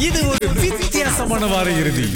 இது ஒரு வித்தியாசமான வார இறுதி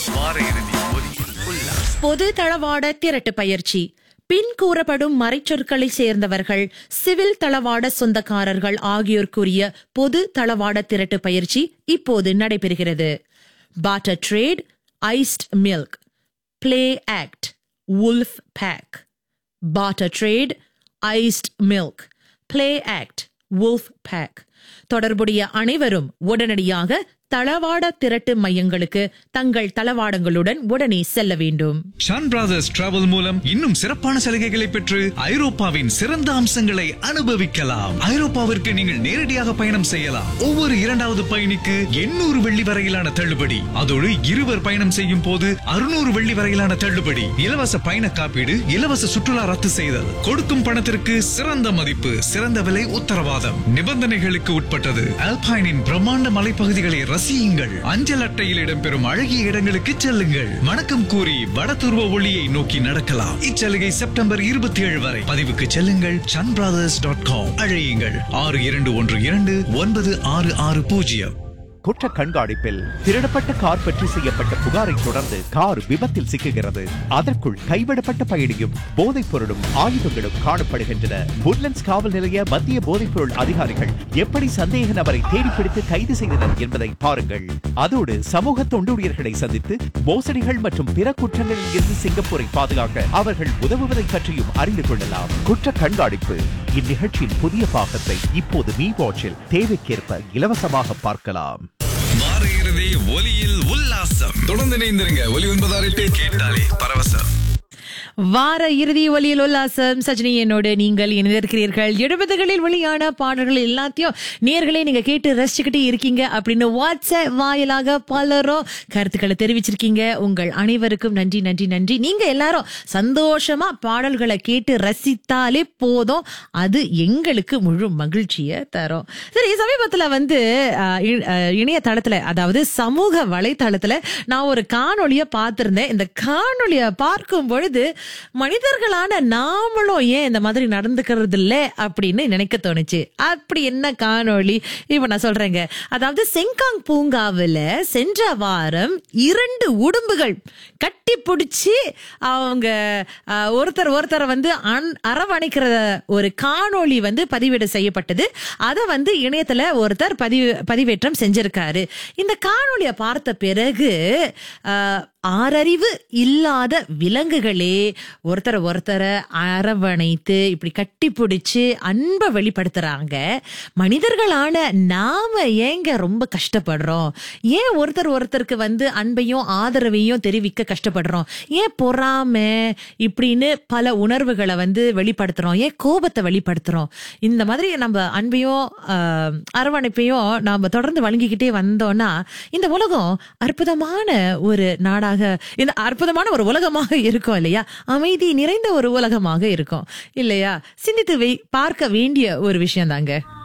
பொது தளவாட திரட்டு பயிற்சி பின் கூறப்படும் மறைச்சொற்களை சேர்ந்தவர்கள் சிவில் தளவாட சொந்தக்காரர்கள் ஆகியோர் கூறிய பொது தளவாட திரட்டு பயிற்சி இப்போது நடைபெறுகிறது barter trade iced milk play act wolf pack barter trade, iced milk, play act, wolf pack. தொடர்புடைய அனைவரும் உடனடியாக தளவாட திரட்டு மையங்களுக்கு தங்கள் தளவாடங்களுடன் உடனே செல்ல வேண்டும் ஷான் பிரதர்ஸ் டிராவல் மூலம் இன்னும் சிறப்பான சலுகைகளை பெற்று ஐரோப்பாவின் சிறந்த அம்சங்களை அனுபவிக்கலாம் ஐரோப்பாவிற்கு நீங்கள் நேரடியாக பயணம் செய்யலாம் ஒவ்வொரு இரண்டாவது பயணிக்கு எண்ணூறு வெள்ளி வரையிலான தள்ளுபடி அதோடு இருவர் பயணம் செய்யும் போது அறுநூறு வெள்ளி வரையிலான தள்ளுபடி இலவச பயண காப்பீடு இலவச சுற்றுலா ரத்து செய்தல் கொடுக்கும் பணத்திற்கு சிறந்த மதிப்பு சிறந்த விலை உத்தரவாதம் நிபந்தனைகளுக்கு உட்பட்டது அல்பைனின் பிரம்மாண்ட மலைப்பகுதிகளை ரசியுங்கள் அஞ்சல் அட்டையில் இடம்பெறும் அழகிய இடங்களுக்கு செல்லுங்கள் வணக்கம் கூறி வடதுருவ ஒளியை நோக்கி நடக்கலாம் இச்சலுகை செப்டம்பர் இருபத்தி ஏழு வரை பதிவுக்கு செல்லுங்கள் சன் பிரதர்ஸ் டாட் காம் அழையுங்கள் ஆறு இரண்டு ஒன்று இரண்டு ஒன்பது ஆறு ஆறு பூஜ்ஜியம் குற்ற கண்காணிப்பில் திருடப்பட்ட கார் பற்றி செய்யப்பட்ட புகாரை தொடர்ந்து கார் விபத்தில் சிக்குகிறது அதற்குள் கைவிடப்பட்ட பயணியும் போதைப் பொருளும் ஆயுதங்களும் காணப்படுகின்றன woodlands காவல் நிலைய மத்திய போதைப் பொருள் அதிகாரிகள் எப்படி சந்தேக நபரை தேடிப்பிடித்து கைது செய்தனர் என்பதை பாருங்கள் அதோடு சமூக தொண்டூழியர்களை சந்தித்து மோசடிகள் மற்றும் பிற குற்றங்களில் இருந்து சிங்கப்பூரை பாதுகாக்க அவர்கள் உதவுவதை பற்றியும் அறிந்து கொள்ளலாம் குற்ற கண்காணிப்பு இந்நிகழ்ச்சியின் புதிய பாகத்தை இப்போது மீ வாட்சில் தேவைக்கேற்ப இலவசமாக பார்க்கலாம் வார இறுதி ஒலியில் உல்லாசம் தொடர்ந்து இணைந்திருங்க ஒலி ஒன்பதாறு கேட்டாலே பரவசம் வார இறுதி ஒலியில் உல்லாசம் சஜினி என்னோடு நீங்கள் இணைந்திருக்கிறீர்கள் எழுபதுகளில் வெளியான பாடல்கள் எல்லாத்தையும் நேர்களே நீங்க கேட்டு ரசிச்சுக்கிட்டே இருக்கீங்க அப்படின்னு வாட்ஸ்அப் வாயிலாக பலரும் கருத்துக்களை தெரிவிச்சிருக்கீங்க உங்கள் அனைவருக்கும் நன்றி நன்றி நன்றி நீங்க எல்லாரும் சந்தோஷமா பாடல்களை கேட்டு ரசித்தாலே போதும் அது எங்களுக்கு முழு மகிழ்ச்சியை தரும் சரி சமீபத்துல வந்து அஹ், இ- அஹ், இணையதளத்துல அதாவது சமூக வலைத்தளத்துல நான் ஒரு காணொளிய பார்த்திருந்தேன் இந்த காணொளிய பார்க்கும் பொழுது மனிதர்களான நாமளும் ஏன் இந்த மாதிரி நடந்துக்கிறது இல்ல அப்படின்னு நினைக்க தோணுச்சு அப்படி என்ன காணொளி இப்ப நான் சொல்றேங்க அதாவது செங்காங் பூங்காவுல சென்ற வாரம் இரண்டு உடும்புகள் கட்டி பிடிச்சி அவங்க அஹ், ஒருத்தர் ஒருத்தரை வந்து அன்- அரவணைக்கிற ஒரு காணொளி வந்து பதிவேடு செய்யப்பட்டது அதை வந்து இணையத்துல ஒருத்தர் பதிவு பதிவேற்றம் செஞ்சிருக்காரு இந்த காணொளியை பார்த்த பிறகு அஹ், ஆறறிவு இல்லாத விலங்குகளே ஒருத்தரை ஒருத்தரை அரவணைத்து இப்படி கட்டி பிடிச்சு அன்பை வெளிப்படுத்துறாங்க மனிதர்களான நாம ஏங்க ரொம்ப கஷ்டப்படுறோம் ஏன் ஒருத்தர் ஒருத்தருக்கு வந்து அன்பையும் ஆதரவையும் தெரிவிக்க கஷ்டப்படுறோம் ஏன் பொறாம இப்படின்னு பல உணர்வுகளை வந்து வெளிப்படுத்துறோம் ஏன் கோபத்தை வெளிப்படுத்துறோம் இந்த மாதிரி நம்ம அன்பையும் ஆஹ், அரவணைப்பையும் நாம தொடர்ந்து வழங்கிக்கிட்டே வந்தோம்னா இந்த உலகம் அற்புதமான ஒரு நாடாக இந்த அற்புதமான ஒரு உலகமாக இருக்கும் இல்லையா அமைதி நிறைந்த ஒரு உலகமாக இருக்கும் இல்லையா சிந்தித்து வை- பார்க்க வேண்டிய ஒரு விஷயம் தாங்க